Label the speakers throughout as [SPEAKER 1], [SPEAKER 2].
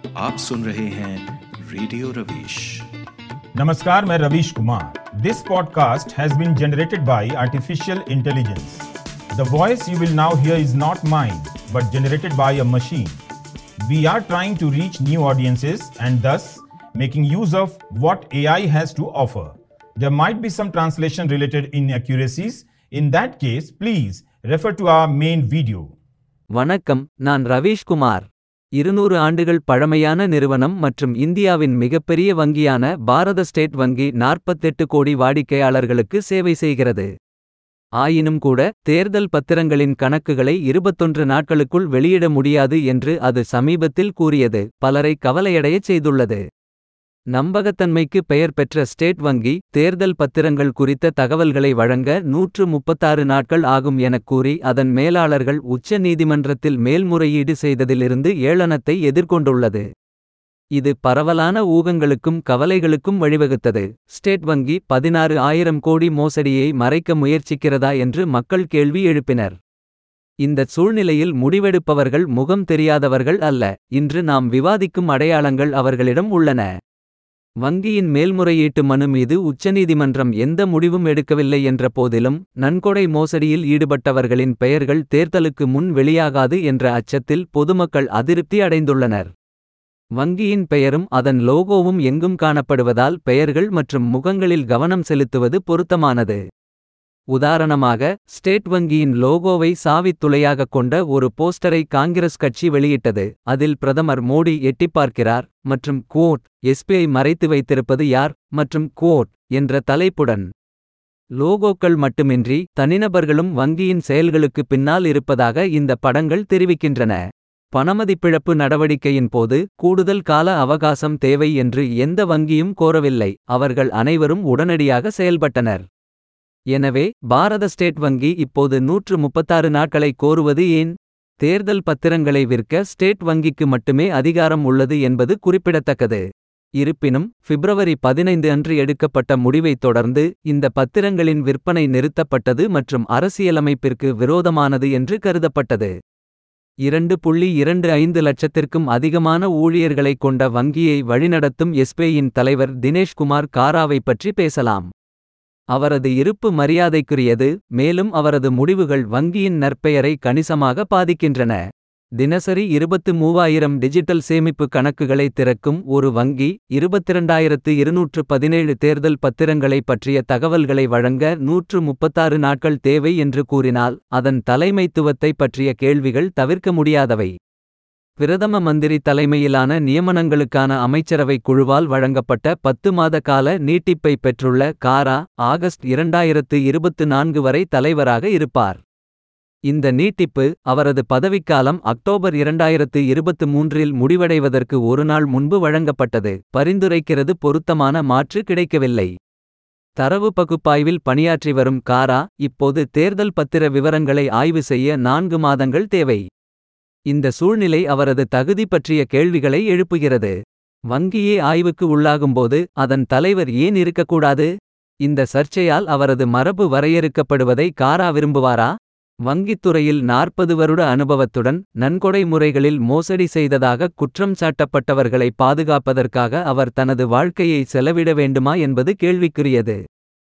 [SPEAKER 1] आप सुन रहे हैं रेडियो रवीश
[SPEAKER 2] नमस्कार मैं Ravish Kumar this podcast has been generated by artificial intelligence the voice you will now hear is not mine but generated by a machine we are trying to reach new audiences and thus making use of what AI has to offer. There might be some translation related inaccuracies. In that case, please refer to our main video.
[SPEAKER 3] வணக்கம் நான் ரவீஷ் குமார் இருநூறு ஆண்டுகள் பழமையான நிறுவனம் மற்றும் இந்தியாவின் மிகப்பெரிய வங்கியான பாரத state வங்கி 48 கோடி வாடிக்கையாளர்களுக்கு சேவை செய்கிறது ஆயினும் கூட தேர்தல் பத்திரங்களின் கணக்குகளை 21 நாட்களுக்குள் வெளியிட முடியாது என்று அது சமீபத்தில் கூறியது பலரை கவலையடையச் செய்துள்ளது நம்பகத்தன்மைக்கு பெயர் பெற்ற ஸ்டேட் வங்கி தேர்தல் பத்திரங்கள் குறித்த தகவல்களை வழங்க நூற்று முப்பத்தாறு நாட்கள் ஆகும் எனக் கூறி அதன் மேலாளர்கள் உச்ச நீதிமன்றத்தில் மேல்முறையீடு செய்ததிலிருந்து ஏளனத்தை எதிர்கொண்டுள்ளது இது பரவலான ஊகங்களுக்கும் கவலைகளுக்கும் வழிவகுத்தது ஸ்டேட் வங்கி பதினாறு ஆயிரம் கோடி மோசடியை மறைக்க முயற்சிக்கிறதா என்று மக்கள் கேள்வி எழுப்பினர் இந்தச் சூழ்நிலையில் முடிவெடுப்பவர்கள் முகம் தெரியாதவர்கள் அல்ல இன்று நாம் விவாதிக்கும் அடையாளங்கள் அவர்களிடம் உள்ளன வங்கியின் மேல்முறையீட்டு மனு மீது உச்சநீதிமன்றம் எந்த முடிவும் எடுக்கவில்லை என்ற போதிலும் நன்கொடை மோசடியில் ஈடுபட்டவர்களின் பெயர்கள் தேர்தலுக்கு முன் வெளியாகாது என்ற அச்சத்தில் பொதுமக்கள் அதிருப்தி அடைந்துள்ளனர் வங்கியின் பெயரும் அதன் லோகோவும் எங்கும் காணப்படுவதால் பெயர்கள் மற்றும் முகங்களில் கவனம் செலுத்துவது பொருத்தமானது உதாரணமாக ஸ்டேட் வங்கியின் லோகோவை சாவித் துளையாகக் கொண்ட ஒரு போஸ்டரை காங்கிரஸ் கட்சி வெளியிட்டது அதில் பிரதமர் மோடி எட்டிப் பார்க்கிறார் மற்றும் குவோட் எஸ்பிஐ மறைத்து வைத்திருப்பது யார் மற்றும் குவோட் என்ற தலைப்புடன் லோகோக்கள் மட்டுமின்றி தனிநபர்களும் வங்கியின் செயல்களுக்கு பின்னால் இருப்பதாக இந்த படங்கள் தெரிவிக்கின்றன பணமதிப்பிழப்பு நடவடிக்கையின் போது கூடுதல் கால அவகாசம் தேவை என்று எந்த வங்கியும் கோரவில்லை அவர்கள் அனைவரும் உடனடியாக செயல்பட்டனர் எனவே பாரத ஸ்டேட் வங்கி இப்போது நூற்று முப்பத்தாறு நாட்களை கோருவது ஏன் தேர்தல் பத்திரங்களை விற்க ஸ்டேட் வங்கிக்கு மட்டுமே அதிகாரம் உள்ளது என்பது குறிப்பிடத்தக்கது இருப்பினும் பிப்ரவரி பதினைந்து அன்று எடுக்கப்பட்ட முடிவைத் தொடர்ந்து இந்த பத்திரங்களின் விற்பனை நிறுத்தப்பட்டது மற்றும் அரசியலமைப்பிற்கு விரோதமானது என்று கருதப்பட்டது இரண்டு புள்ளி இரண்டு ஐந்து லட்சத்திற்கும் அதிகமான ஊழியர்களைக் கொண்ட வங்கியை வழிநடத்தும் எஸ்பிஐயின் தலைவர் தினேஷ்குமார் காராவை பற்றி பேசலாம் அவரது இருப்பு மரியாதைக்குரியது மேலும் அவரது முடிவுகள் வங்கியின் நற்பெயரை கணிசமாக பாதிக்கின்றன தினசரி இருபத்து மூவாயிரம் டிஜிட்டல் சேமிப்பு கணக்குகளை திறக்கும் ஒரு வங்கி இருபத்திரண்டாயிரத்து இருநூற்று பதினேழு தேர்தல் பத்திரங்களை பற்றிய தகவல்களை வழங்க நூற்று முப்பத்தாறு நாட்கள் தேவை என்று கூறினால் அதன் தலைமைத்துவத்தை பற்றிய கேள்விகள் தவிர்க்க முடியாதவை பிரதம மந்திரி தலைமையிலான நியமனங்களுக்கான அமைச்சரவை குழுவால் வழங்கப்பட்ட பத்து மாத கால நீட்டிப்பை பெற்றுள்ள காரா ஆகஸ்ட் இரண்டாயிரத்து இருபத்து நான்கு வரை தலைவராக இருப்பார் இந்த நீட்டிப்பு அவரது பதவிக்காலம் அக்டோபர் இரண்டாயிரத்து இருபத்து மூன்றில் முடிவடைவதற்கு ஒரு நாள் முன்பு வழங்கப்பட்டது பரிந்துரைக்கிறது பொருத்தமான மாற்று கிடைக்கவில்லை தரவு பகுப்பாய்வில் பணியாற்றி வரும் காரா இப்போது தேர்தல் பத்திர விவரங்களை ஆய்வு செய்ய நான்கு மாதங்கள் தேவை இந்த சூழ்நிலை அவரது தகுதி பற்றிய கேள்விகளை எழுப்புகிறது வங்கியே ஆய்வுக்கு உள்ளாகும்போது அதன் தலைவர் ஏன் இருக்கக்கூடாது இந்த சர்ச்சையால் அவரது மரபு வரையறுக்கப்படுவதை காரா விரும்புவாரா வங்கித்துறையில் நாற்பது வருட அனுபவத்துடன் நன்கொடை முறைகளில் மோசடி செய்ததாக குற்றம் சாட்டப்பட்டவர்களை பாதுகாப்பதற்காக அவர் தனது வாழ்க்கையை செலவிட வேண்டுமா என்பது கேள்விக்குரியது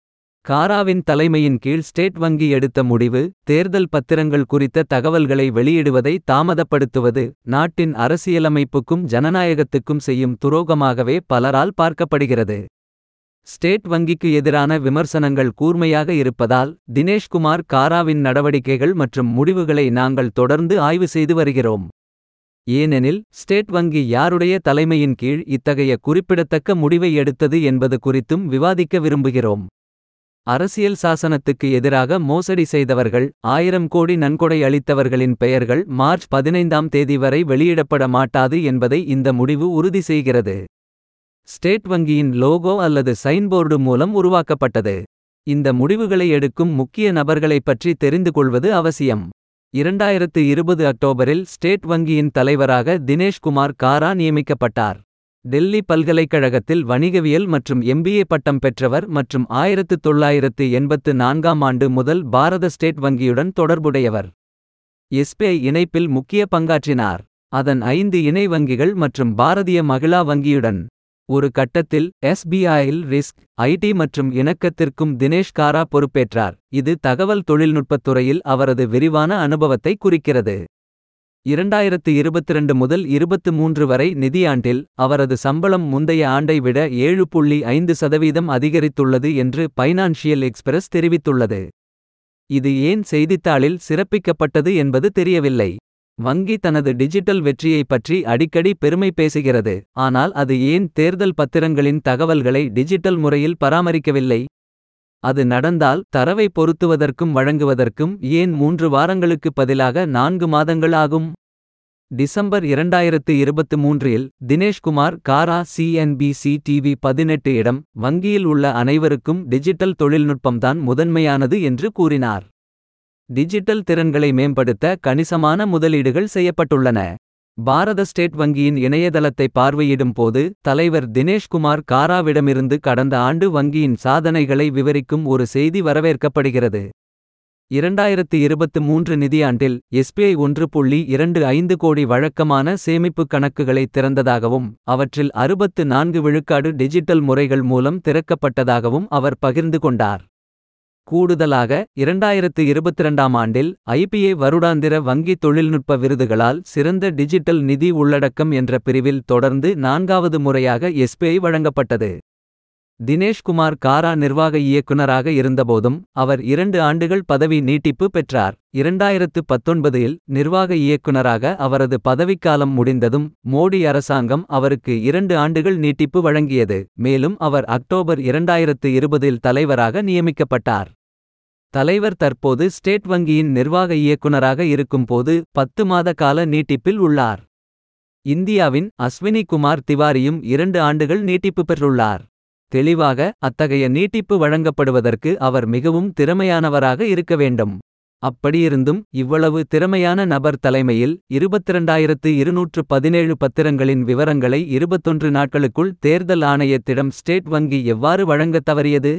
[SPEAKER 3] காராவின் தலைமையின் கீழ் ஸ்டேட் வங்கி எடுத்த முடிவு தேர்தல் பத்திரங்கள் குறித்த தகவல்களை வெளியிடுவதை தாமதப்படுத்துவது நாட்டின் அரசியலமைப்புக்கும் ஜனநாயகத்துக்கும் செய்யும் துரோகமாகவே பலரால் பார்க்கப்படுகிறது ஸ்டேட் வங்கிக்கு எதிரான விமர்சனங்கள் கூர்மையாக இருப்பதால் தினேஷ்குமார் காராவின் நடவடிக்கைகள் மற்றும் முடிவுகளை நாங்கள் தொடர்ந்து ஆய்வு செய்து வருகிறோம் ஏனெனில் ஸ்டேட் வங்கி யாருடைய தலைமையின் கீழ் இத்தகைய குறிப்பிடத்தக்க முடிவை எடுத்தது என்பது குறித்தும் விவாதிக்க விரும்புகிறோம் அரசியல் சாசனத்துக்கு எதிராக மோசடி செய்தவர்கள் ஆயிரம் கோடி நன்கொடை அளித்தவர்களின் பெயர்கள் மார்ச் பதினைந்தாம் தேதி வரை வெளியிடப்பட மாட்டாது என்பதை இந்த முடிவு உறுதி செய்கிறது ஸ்டேட் வங்கியின் லோகோ அல்லது சைன்போர்டு மூலம் உருவாக்கப்பட்டது இந்த முடிவுகளை எடுக்கும் முக்கிய நபர்களைப் பற்றி தெரிந்து கொள்வது அவசியம் இரண்டாயிரத்து இருபது அக்டோபரில் ஸ்டேட் வங்கியின் தலைவராக தினேஷ்குமார் காரா நியமிக்கப்பட்டார் டெல்லி பல்கலைக்கழகத்தில் வணிகவியல் மற்றும் எம்பிஏ பட்டம் பெற்றவர் மற்றும் ஆயிரத்து தொள்ளாயிரத்து எண்பத்து நான்காம் ஆண்டு முதல் பாரத ஸ்டேட் வங்கியுடன் தொடர்புடையவர் எஸ்பிஐ இணைப்பில் முக்கிய பங்காற்றினார் அதன் ஐந்து இணை வங்கிகள் மற்றும் பாரதிய மகிழா வங்கியுடன் ஒரு கட்டத்தில் எஸ்பிஐயில் ரிஸ்க் ஐடி மற்றும் இணக்கத்திற்கும் தினேஷ் காரா பொறுப்பேற்றார் இது தகவல் தொழில்நுட்பத் துறையில் அவரது விரிவான அனுபவத்தை குறிக்கிறது இரண்டாயிரத்து இருபத்திரண்டு முதல் இருபத்து மூன்று வரை நிதியாண்டில் அவரது சம்பளம் முந்தைய ஆண்டை விட ஏழு புள்ளி ஐந்து சதவீதம் அதிகரித்துள்ளது என்று பைனான்சியல் எக்ஸ்பிரஸ் தெரிவித்துள்ளது இது ஏன் செய்தித்தாளில் சிறப்பிக்கப்பட்டது என்பது தெரியவில்லை வங்கி தனது டிஜிட்டல் வெற்றியைப் பற்றி அடிக்கடி பெருமை பேசுகிறது ஆனால் அது ஏன் தேர்தல் பத்திரங்களின் தகவல்களை டிஜிட்டல் முறையில் பராமரிக்கவில்லை அது நடந்தால் தரவை பொருத்துவதற்கும் வழங்குவதற்கும் ஏன் மூன்று வாரங்களுக்கு பதிலாக நான்கு மாதங்கள் ஆகும் டிசம்பர் இரண்டாயிரத்து இருபத்து மூன்றில் தினேஷ்குமார் காரா சிஎன்பிசி டிவி பதினெட்டு இடம் வங்கியில் உள்ள அனைவருக்கும் டிஜிட்டல் தொழில்நுட்பம்தான் முதன்மையானது என்று கூறினார் டிஜிட்டல் திறன்களை மேம்படுத்த கணிசமான முதலீடுகள் செய்யப்பட்டுள்ளன பாரத ஸ்டேட் வங்கியின் இணையதளத்தை பார்வையிடும் போது தலைவர் தினேஷ்குமார் காராவிடமிருந்து கடந்த ஆண்டு வங்கியின் சாதனைகளை விவரிக்கும் ஒரு செய்தி வரவேற்கப்படுகிறது இரண்டாயிரத்து இருபத்து மூன்று நிதியாண்டில் எஸ்பிஐ ஒன்று புள்ளி இரண்டு ஐந்து கோடி வழக்கமான சேமிப்புக் கணக்குகளை திறந்ததாகவும் அவற்றில் அறுபத்து நான்கு விழுக்காடு டிஜிட்டல் முறைகள் மூலம் திறக்கப்பட்டதாகவும் அவர் பகிர்ந்து கொண்டார் கூடுதலாக இரண்டாயிரத்து இருபத்திரண்டாம் ஆண்டில் ஐபிஏ வருடாந்திர வங்கி தொழில்நுட்ப விருதுகளால் சிறந்த டிஜிட்டல் நிதி உள்ளடக்கம் என்ற பிரிவில் தொடர்ந்து நான்காவது முறையாக எஸ்பிஐ வழங்கப்பட்டது தினேஷ்குமார் காரா நிர்வாக இயக்குநராக இருந்தபோதும் அவர் இரண்டு ஆண்டுகள் பதவி நீட்டிப்பு பெற்றார் இரண்டாயிரத்து பத்தொன்பதில் நிர்வாக இயக்குநராக அவரது பதவிக்காலம் முடிந்ததும் மோடி அரசாங்கம் அவருக்கு இரண்டு ஆண்டுகள் நீட்டிப்பு வழங்கியது மேலும் அவர் அக்டோபர் இரண்டாயிரத்து இருபதில் தலைவராக நியமிக்கப்பட்டார் தலைவர் தற்போது ஸ்டேட் வங்கியின் நிர்வாக இயக்குநராக இருக்கும்போது பத்து மாத கால நீட்டிப்பில் உள்ளார் இந்தியாவின் அஸ்வினி குமார் திவாரியும் இரண்டு ஆண்டுகள் நீட்டிப்பு பெற்றுள்ளார் தெளிவாக அத்தகைய நீட்டிப்பு வழங்கப்படுவதற்கு அவர் மிகவும் திறமையானவராக இருக்க வேண்டும் அப்படியிருந்தும் இவ்வளவு திறமையான நபர் தலைமையில் இருபத்திரண்டாயிரத்து இருநூற்று பதினேழு பத்திரங்களின் விவரங்களை இருபத்தொன்று நாட்களுக்குள் தேர்தல் ஆணையத்திடம் ஸ்டேட் வங்கி எவ்வாறு வழங்கத் தவறியது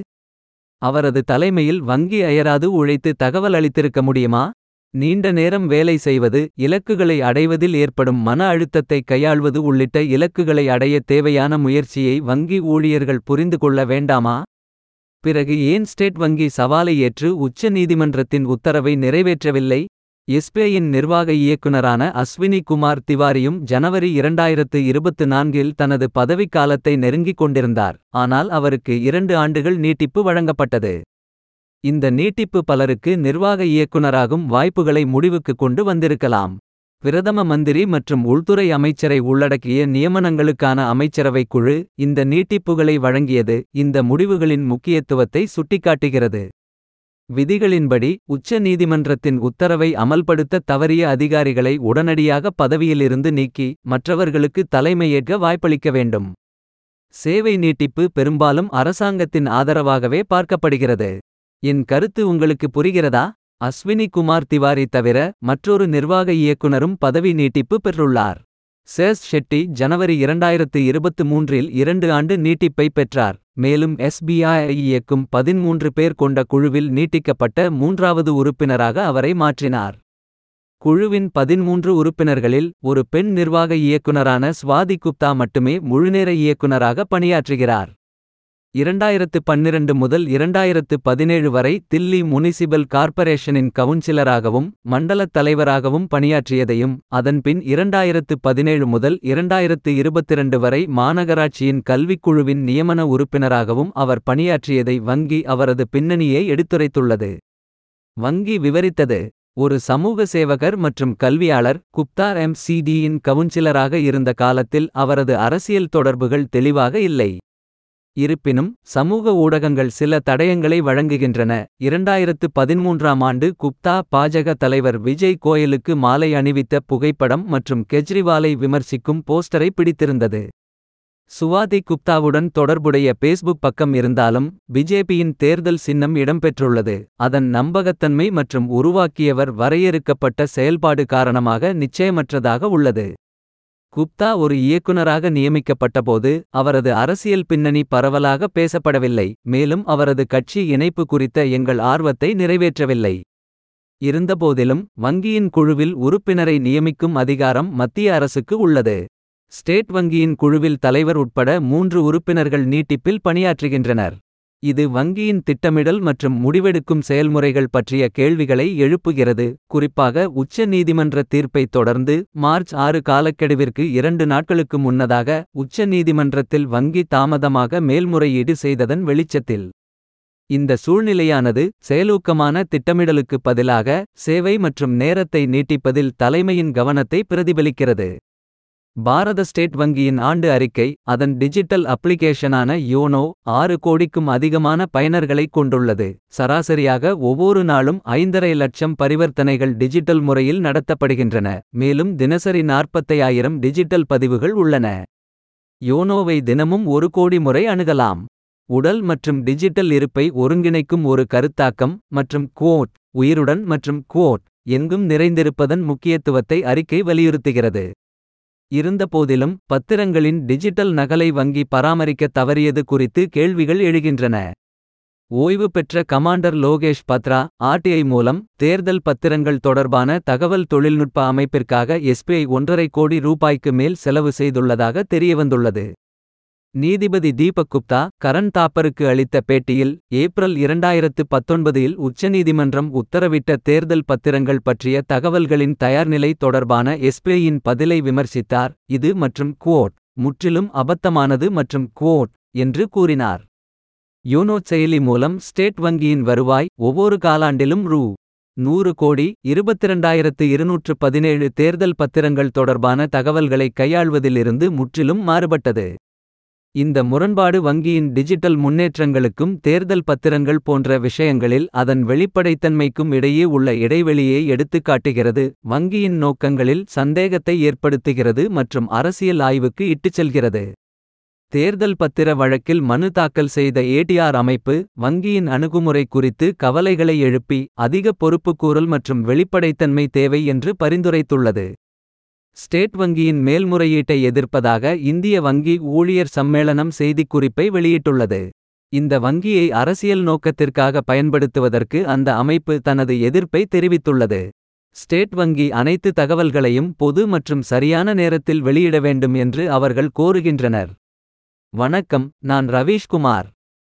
[SPEAKER 3] அவரது தலைமையில் வங்கி அயராது உழைத்து தகவல் அளித்திருக்க முடியுமா நீண்ட நேரம் வேலை செய்வது இலக்குகளை அடைவதில் ஏற்படும் மன அழுத்தத்தை கையாள்வது உள்ளிட்ட இலக்குகளை அடைய தேவையான முயற்சியை வங்கி ஊழியர்கள் புரிந்து கொள்ள வேண்டாமா பிறகு ஏன் ஸ்டேட் வங்கி சவாலை ஏற்று உச்ச நீதிமன்றத்தின் உத்தரவை நிறைவேற்றவில்லை எஸ்பிஐயின் நிர்வாக இயக்குநரான அஸ்வினி குமார் திவாரியும் ஜனவரி இரண்டாயிரத்து இருபத்து நான்கில் தனது பதவிக்காலத்தை நெருங்கிக் கொண்டிருந்தார் ஆனால் அவருக்கு இரண்டு ஆண்டுகள் நீட்டிப்பு வழங்கப்பட்டது இந்த நீட்டிப்பு பலருக்கு நிர்வாக இயக்குநராகும் வாய்ப்புகளை முடிவுக்கு கொண்டு வந்திருக்கலாம் பிரதம மந்திரி மற்றும் உள்துறை அமைச்சரை உள்ளடக்கிய நியமனங்களுக்கான அமைச்சரவைக் குழு இந்த நீட்டிப்புகளை வழங்கியது இந்த முடிவுகளின் முக்கியத்துவத்தை சுட்டிக்காட்டுகிறது விதிகளின்படி உச்ச நீதிமன்றத்தின் உத்தரவை அமல்படுத்த தவறிய அதிகாரிகளை உடனடியாக பதவியிலிருந்து நீக்கி மற்றவர்களுக்கு தலைமையேற்க வாய்ப்பளிக்க வேண்டும் சேவை நீட்டிப்பு பெரும்பாலும் அரசாங்கத்தின் ஆதரவாகவே பார்க்கப்படுகிறது என் கருத்து உங்களுக்கு புரிகிறதா அஸ்வினி குமார் திவாரி தவிர மற்றொரு நிர்வாக இயக்குனரும் பதவி நீட்டிப்பு பெற்றுள்ளார் சேஸ் ஷெட்டி ஜனவரி இரண்டாயிரத்து இருபத்து மூன்றில் இரண்டு ஆண்டு நீட்டிப்பை பெற்றார் மேலும் எஸ்பிஐ இயக்கும் பதிமூன்று பேர் கொண்ட குழுவில் நீட்டிக்கப்பட்ட மூன்றாவது உறுப்பினராக அவரை மாற்றினார் குழுவின் பதிமூன்று உறுப்பினர்களில் ஒரு பெண் நிர்வாக இயக்குனரான ஸ்வாதி குப்தா மட்டுமே முழுநேர இயக்குனராக பணியாற்றுகிறார் இரண்டாயிரத்து பன்னிரண்டு முதல் இரண்டாயிரத்து பதினேழு வரை தில்லி முனிசிபல் கார்ப்பரேஷனின் கவுன்சிலராகவும் மண்டலத் தலைவராகவும் பணியாற்றியதையும் அதன்பின் இரண்டாயிரத்து பதினேழு முதல் இரண்டாயிரத்து இருபத்திரண்டு வரை மாநகராட்சியின் கல்விக்குழுவின் நியமன உறுப்பினராகவும் அவர் பணியாற்றியதை வங்கி அவரது பின்னணியை எடுத்துரைத்துள்ளது வங்கி விவரித்தது ஒரு சமூக சேவகர் மற்றும் கல்வியாளர் குப்தார் எம் சிடியின் கவுன்சிலராக இருந்த காலத்தில் அவரது அரசியல் தொடர்புகள் தெளிவாக இல்லை இருப்பினும் சமூக ஊடகங்கள் சில தடயங்களை வழங்குகின்றன இரண்டாயிரத்து பதிமூன்றாம் ஆண்டு குப்தா பாஜக தலைவர் விஜய் கோயலுக்கு மாலை அணிவித்த புகைப்படம் மற்றும் கெஜ்ரிவாலை விமர்சிக்கும் போஸ்டரை பிடித்திருந்தது சுவாதி குப்தாவுடன் தொடர்புடைய பேஸ்புக் பக்கம் இருந்தாலும் பிஜேபியின் தேர்தல் சின்னம் இடம்பெற்றுள்ளது அதன் நம்பகத்தன்மை மற்றும் உருவாக்கியவர் வரையறுக்கப்பட்ட செயல்பாடு காரணமாக நிச்சயமற்றதாக உள்ளது குப்தா ஒரு இயக்குனராக நியமிக்கப்பட்டபோது அவரது அரசியல் பின்னணி பரவலாக பேசப்படவில்லை மேலும் அவரது கட்சி இணைப்பு குறித்த எங்கள் ஆர்வத்தை நிறைவேற்றவில்லை இருந்தபோதிலும் வங்கியின் குழுவில் உறுப்பினரை நியமிக்கும் அதிகாரம் மத்திய அரசுக்கு உள்ளது ஸ்டேட் வங்கியின் குழுவில் தலைவர் உட்பட மூன்று உறுப்பினர்கள் நீட்டிப்பில் பணியாற்றுகின்றனர் இது வங்கியின் திட்டமிடல் மற்றும் முடிவெடுக்கும் செயல்முறைகள் பற்றிய கேள்விகளை எழுப்புகிறது குறிப்பாக உச்ச நீதிமன்ற தீர்ப்பைத் தொடர்ந்து மார்ச் ஆறு காலக்கெடுவிற்கு இரண்டு நாட்களுக்கு முன்னதாக உச்ச நீதிமன்றத்தில் வங்கி தாமதமாக மேல்முறையீடு செய்ததன் வெளிச்சத்தில் இந்த சூழ்நிலையானது செயலூக்கமான திட்டமிடலுக்கு பதிலாக சேவை மற்றும் நேரத்தை நீட்டிப்பதில் தலைமையின் கவனத்தை பிரதிபலிக்கிறது பாரத ஸ்டேட் வங்கியின் ஆண்டு அறிக்கை அதன் டிஜிட்டல் அப்ளிகேஷனான யோனோ ஆறு கோடிக்கும் அதிகமான பயனர்களை கொண்டுள்ளது சராசரியாக ஒவ்வொரு நாளும் ஐந்தரை லட்சம் பரிவர்த்தனைகள் டிஜிட்டல் முறையில் நடத்தப்படுகின்றன மேலும் தினசரி நாற்பத்தையாயிரம் டிஜிட்டல் பதிவுகள் உள்ளன யோனோவை தினமும் ஒரு கோடி முறை அணுகலாம் உடல் மற்றும் டிஜிட்டல் இருப்பை ஒருங்கிணைக்கும் ஒரு கருத்தாக்கம் மற்றும் குவோட் உயிருடன் மற்றும் குவோட் எங்கும் நிறைந்திருப்பதன் முக்கியத்துவத்தை அறிக்கை வலியுறுத்துகிறது இருந்தபோதிலும் பத்திரங்களின் டிஜிட்டல் நகலை வங்கி பராமரிக்க தவறியது குறித்து கேள்விகள் எழுகின்றன ஓய்வு பெற்ற கமாண்டர் லோகேஷ் பத்ரா ஆர்டிஐ மூலம் தேர்தல் பத்திரங்கள் தொடர்பான தகவல் தொழில்நுட்ப அமைப்பிற்காக எஸ்பிஐ ஒன்றரை கோடி ரூபாய்க்கு மேல் செலவு செய்துள்ளதாக தெரியவந்துள்ளது நீதிபதி தீபக் குப்தா கரண் தாப்பருக்கு அளித்த பேட்டியில் ஏப்ரல் இரண்டாயிரத்து பத்தொன்பதில் உச்சநீதிமன்றம் உத்தரவிட்ட தேர்தல் பத்திரங்கள் பற்றிய தகவல்களின் தயார்நிலை தொடர்பான எஸ்பிஐயின் பதிலை விமர்சித்தார் இது மற்றும் குவோட் முற்றிலும் அபத்தமானது மற்றும் குவோட் என்று கூறினார் யூனோ செயலி மூலம் ஸ்டேட் வங்கியின் வருவாய் ஒவ்வொரு காலாண்டிலும் ரூ நூறு கோடி இருபத்திரண்டாயிரத்து இருநூற்று பதினேழு தேர்தல் பத்திரங்கள் தொடர்பான தகவல்களை கையாள்வதிலிருந்து முற்றிலும் மாறுபட்டது இந்த முரண்பாடு வங்கியின் டிஜிட்டல் முன்னேற்றங்களுக்கும் தேர்தல் பத்திரங்கள் போன்ற விஷயங்களில் அதன் வெளிப்படைத்தன்மைக்கும் இடையே உள்ள இடைவெளியை எடுத்துக்காட்டுகிறது வங்கியின் நோக்கங்களில் சந்தேகத்தை ஏற்படுத்துகிறது மற்றும் அரசியல் ஆய்வுக்கு இட்டுச் செல்கிறது தேர்தல் பத்திர வழக்கில் மனு தாக்கல் செய்த ஏடிஆர் அமைப்பு வங்கியின் அணுகுமுறை குறித்து கவலைகளை எழுப்பி அதிக பொறுப்புக்கூறல் மற்றும் வெளிப்படைத்தன்மை தேவை என்று பரிந்துரைத்துள்ளது ஸ்டேட் வங்கியின் மேல்முறையீட்டை எதிர்ப்பதாக இந்திய வங்கி ஊழியர் சம்மேளனம் செய்திக்குறிப்பை வெளியிட்டுள்ளது இந்த வங்கியை அரசியல் நோக்கத்திற்காக பயன்படுத்துவதற்கு அந்த அமைப்பு தனது எதிர்ப்பை தெரிவித்துள்ளது ஸ்டேட் வங்கி அனைத்து தகவல்களையும் பொது மற்றும் சரியான நேரத்தில் வெளியிட வேண்டும் என்று அவர்கள் கோருகின்றனர் வணக்கம் நான் ரவீஷ்குமார்